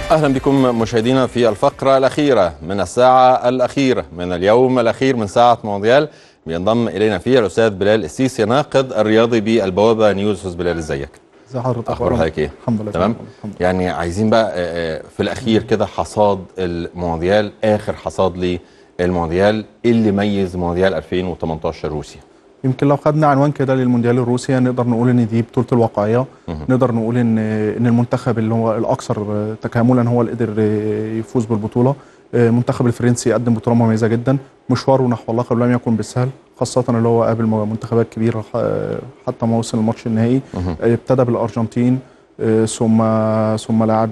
اهلا بكم مشاهدينا في الفقره الاخيره من الساعه الاخيره من اليوم الاخير من ساعه مونديال بينضم الينا فيها الاستاذ بلال السيسي ناقد الرياضي بالبوابه نيوز استاذ بلال ازيك ازي حضرتك اخبار حضرتك ايه الحمد لله تمام الحمد لله. يعني عايزين بقى آه، آه، في الاخير كده حصاد المونديال اخر حصاد للمونديال إيه اللي ميز مونديال 2018 روسيا يمكن لو خدنا عنوان كده للمونديال الروسي نقدر نقول ان دي بطوله الواقعيه مهم. نقدر نقول ان ان المنتخب اللي هو الاكثر تكاملا هو اللي قدر يفوز بالبطوله المنتخب الفرنسي قدم بطوله مميزه جدا مشواره نحو اللقب لم يكن بالسهل خاصة اللي هو قابل منتخبات كبيرة ح- حتى ما وصل الماتش النهائي مهم. ابتدى بالأرجنتين ثم ثم لعب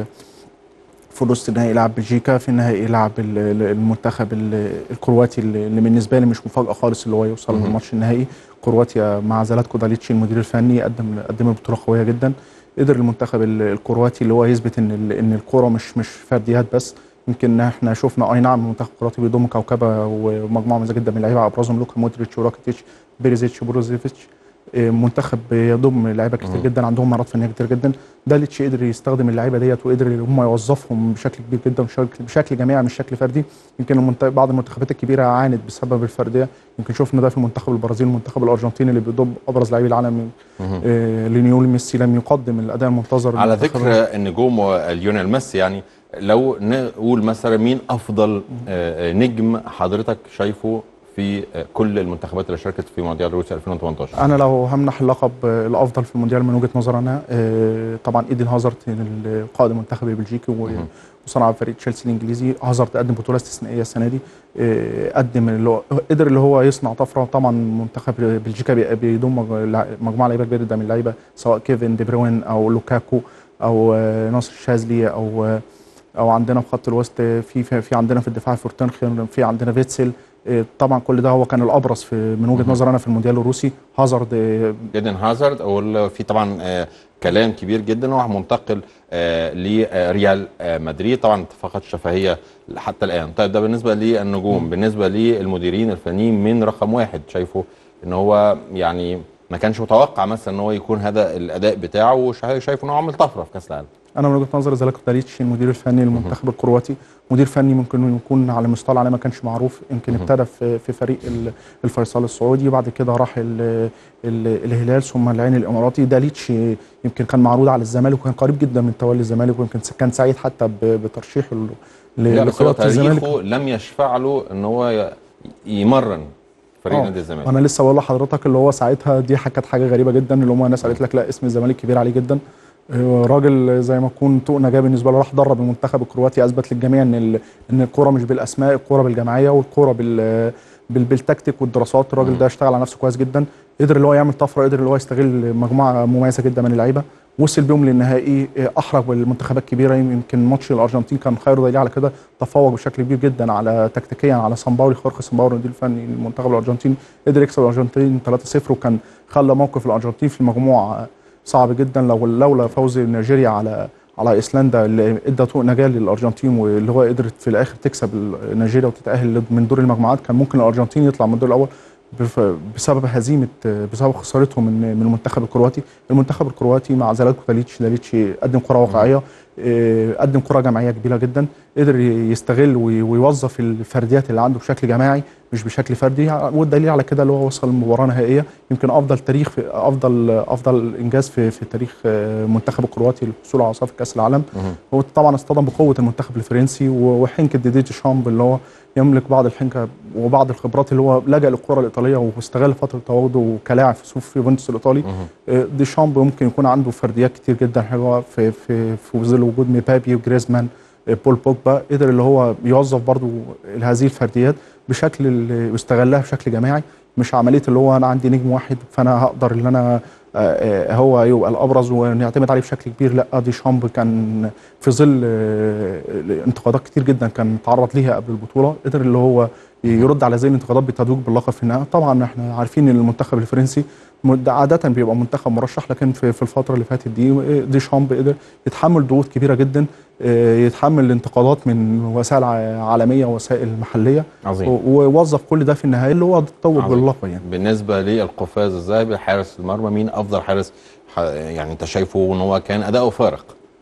في نص النهائي لعب بلجيكا في النهائي لعب ال- ال- المنتخب ال- الكرواتي اللي اللي بالنسبه لي مش مفاجاه خالص اللي هو يوصل مهم. للماتش النهائي كرواتيا مع زلاتكو داليتشي المدير الفني قدم قدم بطوله قويه جدا قدر المنتخب ال- الكرواتي اللي هو يثبت ان ال- ان الكوره مش مش فرديات بس يمكن احنا شفنا اي نعم المنتخب الكرواتي بيضم كوكبه ومجموعه مميزه جدا من اللعيبه ابرزهم لوكا مودريتش وراكيتيتش بيريزيتش بروزيفيتش منتخب يضم لعيبه كتير مم. جدا عندهم مهارات فنيه كتير جدا داليتش قدر يستخدم اللعيبه ديت وقدر ان هم يوظفهم بشكل كبير جدا بشكل, بشكل جماعي مش شكل فردي يمكن المنت... بعض المنتخبات الكبيره عانت بسبب الفرديه يمكن شفنا ده في المنتخب البرازيلي والمنتخب الارجنتيني اللي بيضم ابرز لاعبي العالم مهم. آه ليونيل ميسي لم يقدم الاداء المنتظر على للمنتخب. ذكر النجوم وليونيل ميسي يعني لو نقول مثلا مين افضل آه، آه، نجم حضرتك شايفه في آه، كل المنتخبات اللي شاركت في مونديال روسيا 2018 انا لو همنح اللقب آه، الافضل في المونديال من وجهه نظري انا آه، طبعا ايدن هازارد القائد المنتخب البلجيكي و- مهم. وصنع فريق تشيلسي الانجليزي هازارد قدم بطوله استثنائيه السنه دي آه، قدم اللي هو قدر اللي هو يصنع طفره طبعا منتخب بلجيكا بي- بيضم مج- مجموعه لعيبه كبيره جدا من اللعيبه سواء كيفن دي بروين او لوكاكو او آه، ناصر شاذلي او آه، او عندنا في خط الوسط في في, في عندنا في الدفاع فورتنخن في عندنا فيتسل آه، طبعا كل ده هو كان الابرز في من وجهه مهم. نظري انا في المونديال الروسي هازارد آه، ايدن هازارد او في طبعا آه، كلام كبير جدا وهو منتقل آه، لريال آه، مدريد طبعا اتفاقات شفهيه حتى الان طيب ده بالنسبه للنجوم بالنسبه للمديرين الفنيين من رقم واحد شايفه ان هو يعني ما كانش متوقع مثلا ان هو يكون هذا الاداء بتاعه وشايفه ان هو عامل طفره في كاس العالم انا من وجهه نظري زلاتكو داليتش المدير الفني للمنتخب الكرواتي مدير فني ممكن يكون على مستوى العالم ما كانش معروف يمكن مهم. ابتدى في في فريق ال- الفيصل السعودي وبعد كده راح ال ال الهلال ثم العين الاماراتي داليتش يمكن كان معروض على الزمالك وكان قريب جدا من تولي الزمالك ويمكن كان سعيد حتى ب- بترشيحه ل- ل- لا بس هو لقياده الزمالك تاريخه لم يشفع له ان هو ي- يمرن فريق آه. نادي الزمالك وانا لسه بقول لحضرتك اللي هو ساعتها دي ح- كانت حاجه غريبه جدا اللي هم الناس قالت لك لا اسم الزمالك كبير عليه جدا آه، راجل زي ما يكون طوق نجاه بالنسبه له راح درب المنتخب الكرواتي اثبت للجميع ان ال- ان الكوره مش بالاسماء الكوره بالجماعيه والكوره بال بال- بالتكتيك والدراسات الراجل مم. ده اشتغل على نفسه كويس جدا قدر اللي هو يعمل طفره قدر اللي هو يستغل مجموعه مميزه جدا من اللعيبه وصل بيهم للنهائي آه، احرج المنتخبات الكبيره يمكن ماتش الارجنتين كان خير دليل على كده تفوق بشكل كبير جدا على تكتيكيا على سامباولي خورخي سامباولي المدير الفني للمنتخب الارجنتيني قدر يكسب الارجنتين 3-0 وكان خلى موقف الارجنتين في المجموعه صعب جدا لو لولا فوز نيجيريا على على ايسلندا اللي ادى طوق نجاه للارجنتين واللي هو قدرت في الاخر تكسب ال- نيجيريا وتتاهل من دور المجموعات كان ممكن الارجنتين يطلع من الدور الاول بف- بسبب هزيمه بسبب خسارتهم من من المنتخب الكرواتي المنتخب الكرواتي مع زلاتكو داليتش داليتش قدم كره واقعيه آه، قدم كره جماعيه كبيره جدا قدر يستغل وي- ويوظف الفرديات اللي عنده بشكل جماعي مش بشكل فردي والدليل على كده اللي هو وصل لمباراه نهائيه يمكن افضل تاريخ في افضل افضل انجاز في في تاريخ آه، المنتخب الكرواتي للحصول على صافي كاس العالم مهم. هو طبعا اصطدم بقوه المنتخب الفرنسي و- وحنكه ديدي شامب اللي هو يملك بعض الحنكه وبعض الخبرات اللي هو لجا للكره الايطاليه واستغل فتره تواجده كلاعب في صفوف يوفنتوس الايطالي مهم. آه، ديشامب ممكن يكون عنده فرديات كتير جدا حلوه في في في ظل وجود مبابي وجريزمان آه، بول بوجبا قدر اللي هو يوظف برضو هذه الفرديات بشكل اللي يستغلها بشكل جماعي مش عمليه اللي هو انا عندي نجم واحد فانا هقدر ان انا آه، آه، هو يبقى الابرز ونعتمد عليه بشكل كبير لا ديشامب كان في ظل آه، انتقادات كتير جدا كان تعرض ليها قبل البطوله قدر اللي هو يرد على هذه الانتقادات بالتتويج باللقب في النهايه طبعا احنا عارفين ان المنتخب الفرنسي مد- عاده بيبقى منتخب مرشح لكن في في الفتره اللي فاتت دي ديشامب قدر يتحمل ضغوط كبيره جدا آه، يتحمل الانتقادات من وسائل ع- عالميه ووسائل محليه عظيم و- ووظف كل ده في النهايه اللي هو توج عظيم. باللقب يعني بالنسبه للقفاز الذهبي حارس المرمى مين افضل حارس ح- يعني انت شايفه ان هو كان اداؤه فارق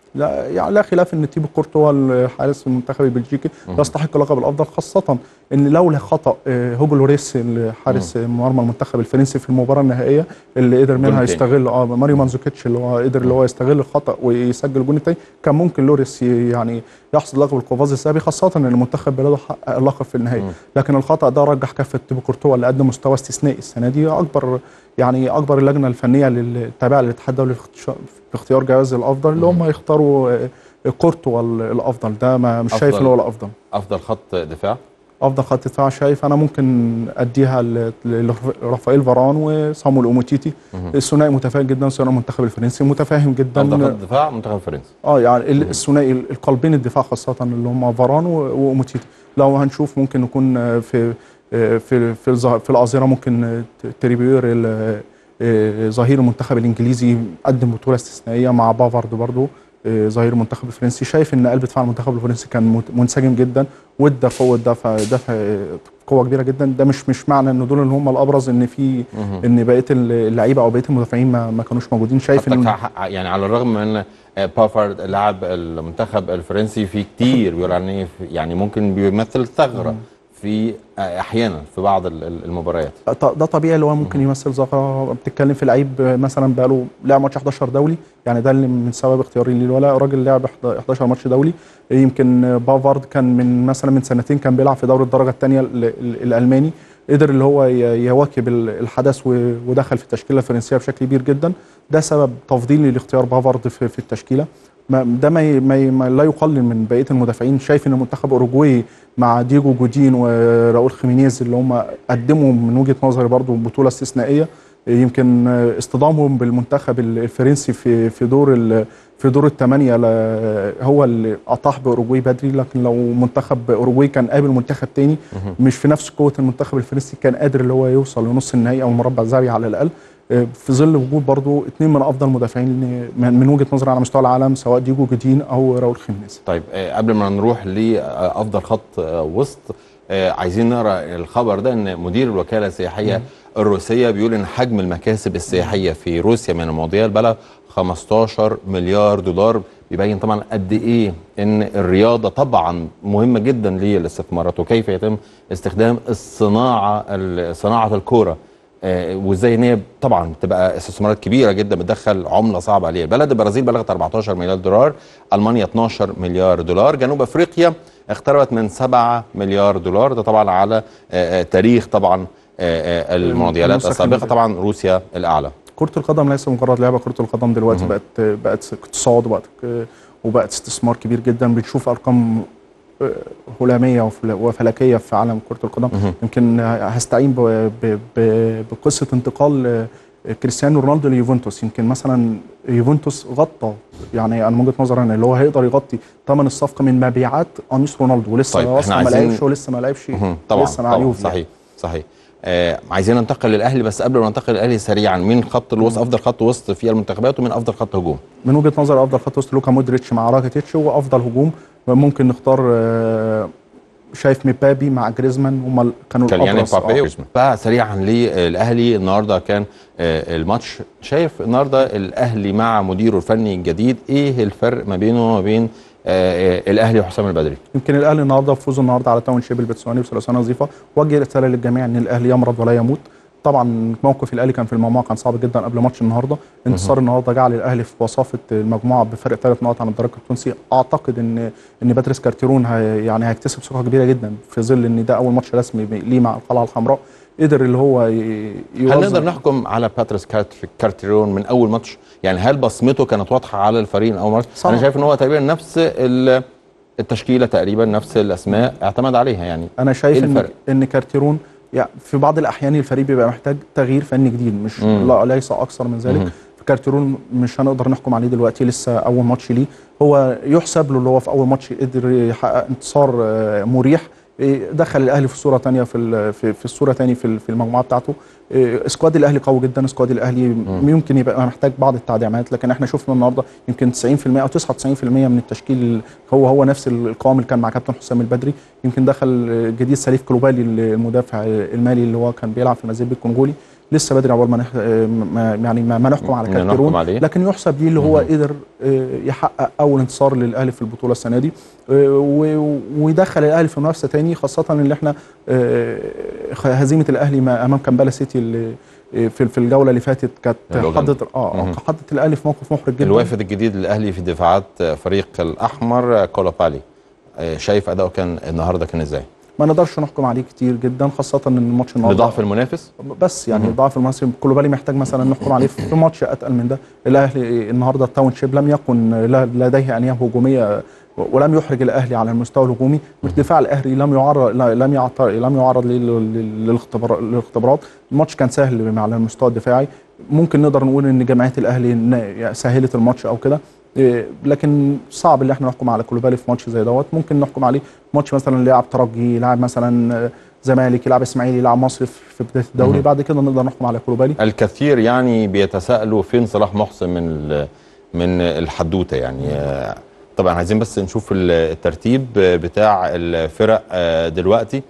لا يعني لا خلاف ان تيبو كورتوا الحارس المنتخب البلجيكي يستحق لقب الافضل خاصه ان لولا خطا آه، هوجو لوريس الحارس مرمى المنتخب الفرنسي في المباراه النهائيه اللي قدر منها جون تاني. يستغل اه ماريو مانزوكيتش اللي هو قدر اللي هو يستغل الخطا ويسجل الجون الثاني كان ممكن لوريس ي- يعني يحصد لقب القفاز الذهبي خاصه ان المنتخب بلاده حقق اللقب في النهائي لكن الخطا ده رجح كفه تيبو كورتوا اللي قدم مستوى استثنائي السنه دي اكبر يعني اكبر اللجنه الفنيه للتابعه للاتحاد الدولي في اختش- في اختيار جواز الافضل اللي هم يختاروا آه، كورتوا ال- الافضل ده ما مش شايف أفضل. اللي هو الافضل افضل خط دفاع افضل خط دفاع شايف انا ممكن اديها ل- ل- لرافائيل فاران وصامويل اوموتيتي الثنائي متفاهم جدا ثنائي المنتخب الفرنسي متفاهم جدا افضل خط دفاع منتخب فرنسا اه يعني ال- الثنائي ال- القلبين الدفاع خاصه اللي هم فاران و- واوموتيتي لو هنشوف ممكن نكون آه، في آه، في في الظه- في الاظهره ممكن آه، ت- تريبير ال- آه، ظهير المنتخب الانجليزي قدم بطوله استثنائيه مع بافارد برضه آه، ظهير المنتخب الفرنسي شايف ان قلب دفاع المنتخب الفرنسي كان مت- منسجم جدا وادى قوه دفع دفع آه، قوه كبيره جدا ده مش مش معنى ان دول اللي هم الابرز ان في ان بقيه اللعيبه او بقيه المدافعين ما, ما كانوش موجودين شايف حتى ان كع- يعني على الرغم من ان آه، بافارد لاعب المنتخب الفرنسي في كتير بيقول عليه في- يعني ممكن بيمثل ثغره في آه، احيانا في بعض ال- ال- المباريات ط- ده طبيعي اللي هو ممكن يمثل ظاهره بتتكلم في لعيب مثلا بقاله لعب ماتش 11 دولي يعني ده اللي من سبب اختياري ليه ولا راجل لعب 11 ماتش دولي يمكن بافارد كان من مثلا من سنتين كان بيلعب في دوري الدرجه الثانيه الالماني قدر اللي هو ي- يواكب ال- الحدث و- ودخل في التشكيله الفرنسيه بشكل كبير جدا ده سبب تفضيلي لاختيار بافارد في, في التشكيله ما ده ما, ي- ما, ي- ما لا يقلل من بقيه المدافعين شايف ان منتخب اوروجواي مع ديجو جودين وراؤول خيمينيز اللي هم قدموا من وجهه نظري برضو بطوله استثنائيه يمكن اصطدامهم بالمنتخب الفرنسي في في دور ال- في دور الثمانيه ل- هو اللي اطاح باوروجواي بدري لكن لو منتخب اوروجواي كان قابل منتخب تاني مش في نفس قوه المنتخب الفرنسي كان قادر اللي هو يوصل لنص النهائي او المربع الذهبي على الاقل في ظل وجود برضو اثنين من افضل المدافعين من من وجهه نظري على مستوى العالم سواء ديجو جودين او راؤول خيمينيز طيب آه، قبل ما نروح لافضل خط آه، وسط آه، عايزين نقرا الخبر ده ان مدير الوكاله السياحيه الروسيه بيقول ان حجم المكاسب السياحيه في روسيا من المونديال بلغ 15 مليار دولار بيبين طبعا قد ايه ان الرياضه طبعا مهمه جدا للاستثمارات وكيف يتم استخدام الصناعه ال- صناعه الكوره آه، وازاي ان هي طبعا بتبقى استثمارات كبيره جدا بتدخل عمله صعبه عليها البلد البرازيل بلغت 14 مليار دولار المانيا 12 مليار دولار جنوب افريقيا اقتربت من 7 مليار دولار ده طبعا على آه، آه، تاريخ طبعا آه، آه، المونديالات النسخ السابقه الماضية. طبعا روسيا الاعلى كرة القدم ليس مجرد لعبة كرة القدم دلوقتي بقت بقت اقتصاد وبقت وبقت استثمار كبير جدا بنشوف ارقام آه، هلامية وفل- وفلكية في عالم كرة القدم يمكن هستعين ب- ب- ب- بقصة انتقال آه، كريستيانو رونالدو ليوفنتوس يمكن مثلا يوفنتوس غطى يعني انا من وجهه نظري انا اللي هو هيقدر يغطي ثمن الصفقه من مبيعات قميص رونالدو ولسه طيب، طيب إحنا اصلا ما عايزين- لعبش ولسه ما لعبش مهم. طبعا لسه مع طبعا اليوفي صحيح صحيح آه عايزين ننتقل للاهلي بس قبل ما ننتقل للاهلي سريعا مين خط الوسط افضل خط وسط في المنتخبات ومين افضل خط هجوم من وجهه نظري افضل خط وسط لوكا مودريتش مع راكيتيتش وافضل هجوم ممكن نختار آه، شايف مبابي مع جريزمان هم كانوا كان الابرز مبابي آه. وجريزمان. بقى سريعا للاهلي النهارده كان آه، الماتش شايف النهارده الاهلي مع مديره الفني الجديد ايه الفرق ما بينه وما بين آه، آه، الاهلي وحسام البدري يمكن الاهلي النهارده فوزه النهارده على تاون شيب البتسواني بثلاثيه نظيفه وجه رساله للجميع ان الاهلي يمرض ولا يموت طبعا موقف الاهلي كان في المجموعه كان صعب جدا قبل ماتش النهارده انتصار النهارده جعل الاهلي في وصافه المجموعه بفرق ثلاث نقط عن الدرجه التونسي اعتقد ان ان باتريس كارتيرون هي يعني هيكتسب ثقه كبيره جدا في ظل ان ده اول ماتش رسمي ليه مع القلعه الحمراء قدر اللي هو ي- هل يوظف- نقدر نحكم على باتريس كارت- كارتيرون من اول ماتش يعني هل بصمته كانت واضحه على الفريق من اول ماتش صعب. انا شايف ان هو تقريبا نفس ال- التشكيله تقريبا نفس الاسماء اعتمد عليها يعني انا شايف إيه ان الفرق؟ ان كارتيرون يعني في بعض الاحيان الفريق بيبقى محتاج تغيير فني جديد مش مم. لا ليس اكثر من ذلك مم. كارتيرون مش هنقدر نحكم عليه دلوقتي لسه اول ماتش ليه هو يحسب له اللي هو في اول ماتش قدر يحقق انتصار آه، مريح إيه، دخل الاهلي في صوره تانية في ال- في, في الصوره تاني في ال- في المجموعه بتاعته إيه، سكواد الاهلي قوي جدا سكواد الاهلي يمكن يبقى محتاج بعض التعديلات لكن احنا شفنا النهارده يمكن 90% او 99% من التشكيل هو هو نفس القوام اللي كان مع كابتن حسام البدري يمكن دخل جديد سليف كلوبالي المدافع المالي اللي هو كان بيلعب في مازيمبي الكونغولي لسه بدري عقبال ما, نح... آه، ما يعني ما, ما نحكم على نحكم كارتيرون عليه. لكن يحسب ليه اللي هو مهم. قدر آه، يحقق اول انتصار للاهلي في البطوله السنه دي آه، و- ويدخل الاهلي في منافسه تاني خاصه ان احنا آه، هزيمه الاهلي ما- امام كامبالا سيتي اللي آه، في في الجوله اللي فاتت كانت الأوغندي. حطت اه مهم. آه، حطت الاهلي في موقف محرج جدا الوافد الجديد للاهلي في دفاعات فريق الاحمر كولوبالي آه، شايف اداؤه كان النهارده كان ازاي؟ ما نقدرش نحكم عليه كتير جدا خاصه ان الماتش النهارده لضعف المنافس؟ بس يعني مهم. ضعف المصري كل بالي محتاج مثلا نحكم عليه في ماتش اتقل من ده الاهلي النهارده التاون شيب لم يكن ل- لديه انياب هجوميه ولم يحرج الاهلي على المستوى الهجومي الدفاع الاهلي لم يعرض لا- لم يعط- لم يعرض لل- لل- للاختبار- للاختبارات الماتش كان سهل على المستوى الدفاعي ممكن نقدر نقول ان جماعيه الاهلي ن- سهلت الماتش او كده إيه، لكن صعب اللي احنا نحكم على كولوبالي في ماتش زي دوت ممكن نحكم عليه ماتش مثلا لاعب ترجي يلعب مثلا آه، زمالك يلعب اسماعيلي يلعب مصري في بدايه الدوري مهم. بعد كده نقدر نحكم على كولوبالي الكثير يعني بيتساءلوا فين صلاح محسن من ال- من الحدوته يعني آه، طبعا عايزين بس نشوف ال- الترتيب بتاع الفرق آه، دلوقتي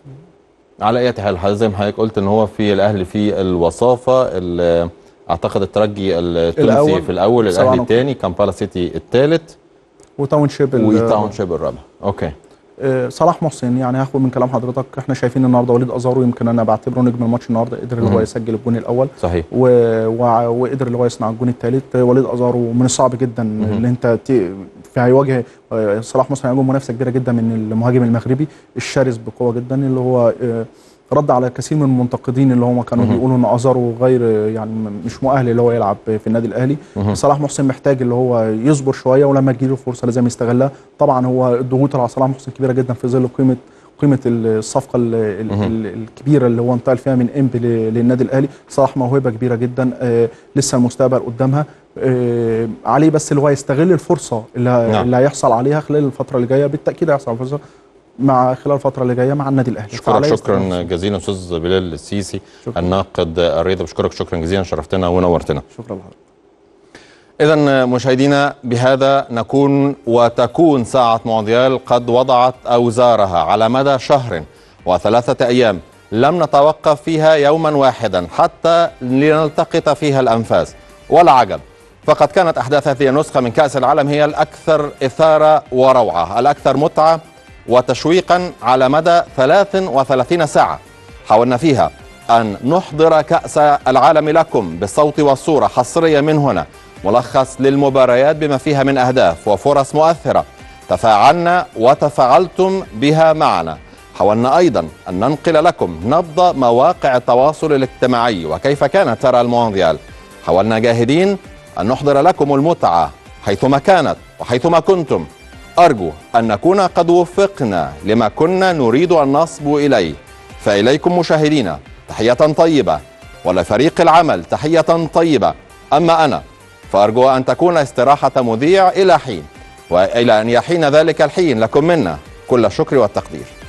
على اي حال حضرتك زي ما حضرتك قلت ان هو في الاهلي في الوصافه ال- اعتقد الترجي التونسي الأول، في الاول سبعة الاهلي نقط. الثاني كامبالا سيتي الثالث وتاون شيب ال- وتاون شيب الرابع اوكي آه، صلاح محسن يعني هاخد من كلام حضرتك احنا شايفين النهارده وليد ازارو يمكن انا بعتبره نجم الماتش النهارده قدر اللي هو مهم. يسجل الجون الاول صحيح و... و... وقدر اللي هو يصنع الجون الثالث وليد ازارو من الصعب جدا اللي انت ت... في هيواجه آه، صلاح محسن هيواجه منافسه كبيره جدا من المهاجم المغربي الشرس بقوه جدا اللي هو آه، رد على كثير من المنتقدين اللي هم كانوا مهم. بيقولوا ان ازارو غير يعني م- مش مؤهل اللي هو يلعب في النادي الاهلي مهم. صلاح محسن محتاج اللي هو يصبر شويه ولما تجيله فرصه لازم يستغلها طبعا هو الضغوط على صلاح محسن كبيره جدا في ظل قيمه قيمه الصفقه ال- ال- مهم. ال- الكبيره اللي هو انتقل فيها من انبي ل- للنادي الاهلي صلاح موهبه كبيره جدا آه لسه المستقبل قدامها آه عليه بس اللي هو يستغل الفرصه اللي, نعم. نعم. اللي هيحصل عليها خلال الفتره اللي جايه بالتاكيد هيحصل فرصه مع خلال الفتره اللي جايه مع النادي الاهلي اشكرك فعليه شكرا يستغل جزيلا استاذ بلال السيسي شكراً. الناقد الرياضي بشكرك شكرا جزيلا شرفتنا ونورتنا شكرا لحضرتك إذا مشاهدينا بهذا نكون وتكون ساعة مونديال قد وضعت أوزارها على مدى شهر وثلاثة أيام لم نتوقف فيها يوما واحدا حتى لنلتقط فيها الأنفاس ولا عجب فقد كانت أحداث هذه النسخة من كأس العالم هي الأكثر إثارة وروعة الأكثر متعة وتشويقا على مدى 33 ساعة حاولنا فيها أن نحضر كأس العالم لكم بالصوت والصورة حصريا من هنا ملخص للمباريات بما فيها من أهداف وفرص مؤثرة تفاعلنا وتفاعلتم بها معنا حاولنا أيضا أن ننقل لكم نبض مواقع التواصل الاجتماعي وكيف كانت ترى المونديال حاولنا جاهدين أن نحضر لكم المتعة حيثما كانت وحيثما كنتم أرجو أن نكون قد وفقنا لما كنا نريد أن نصبو إليه فإليكم مشاهدينا تحية طيبة ولفريق العمل تحية طيبة أما أنا فأرجو أن تكون استراحة مذيع إلى حين وإلى أن يحين ذلك الحين لكم منا كل الشكر والتقدير